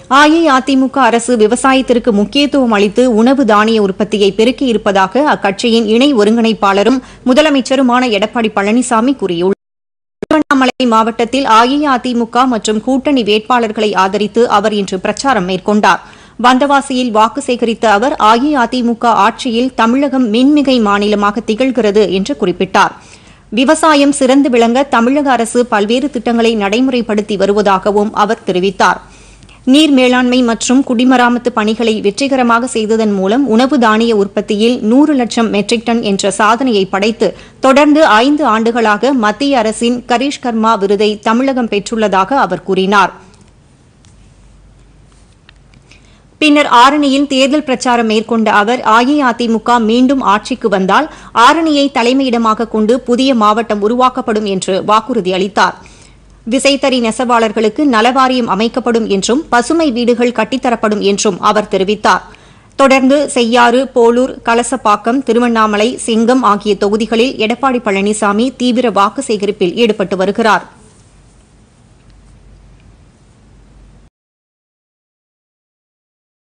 அஇஅதிமுக அரசு விவசாயத்திற்கு முக்கியத்துவம் அளித்து உணவு தானிய உற்பத்தியை பெருக்கியிருப்பதாக அக்கட்சியின் இணை ஒருங்கிணைப்பாளரும் முதலமைச்சருமான எடப்பாடி பழனிசாமி கூறியுள்ளார் திருவண்ணாமலை மாவட்டத்தில் அஇஅதிமுக மற்றும் கூட்டணி வேட்பாளர்களை ஆதரித்து அவர் இன்று பிரச்சாரம் மேற்கொண்டார் வந்தவாசியில் வாக்கு சேகரித்த அவர் அஇஅதிமுக ஆட்சியில் தமிழகம் மின்மிகை மாநிலமாக திகழ்கிறது என்று குறிப்பிட்டார் விவசாயம் சிறந்து விளங்க தமிழக அரசு பல்வேறு திட்டங்களை நடைமுறைப்படுத்தி வருவதாகவும் அவர் தெரிவித்தார் நீர் மேலாண்மை மற்றும் குடிமராமத்து பணிகளை வெற்றிகரமாக செய்ததன் மூலம் உணவு தானிய உற்பத்தியில் நூறு லட்சம் மெட்ரிக் டன் என்ற சாதனையை படைத்து தொடர்ந்து ஐந்து ஆண்டுகளாக மத்திய அரசின் கரீஷ் கர்மா விருதை தமிழகம் பெற்றுள்ளதாக அவர் கூறினார் பின்னர் ஆரணியில் தேர்தல் பிரச்சாரம் மேற்கொண்ட அவர் அஇஅதிமுக மீண்டும் ஆட்சிக்கு வந்தால் ஆரணியை தலைமையிடமாக கொண்டு புதிய மாவட்டம் உருவாக்கப்படும் என்று வாக்குறுதி அளித்தார் விசைத்தறி நெசவாளர்களுக்கு நலவாரியம் அமைக்கப்படும் என்றும் பசுமை வீடுகள் கட்டித்தரப்படும் என்றும் அவர் தெரிவித்தார் தொடர்ந்து செய்யாறு போலூர் கலசப்பாக்கம் திருவண்ணாமலை சிங்கம் ஆகிய தொகுதிகளில் எடப்பாடி பழனிசாமி தீவிர வாக்கு சேகரிப்பில் ஈடுபட்டு வருகிறாா்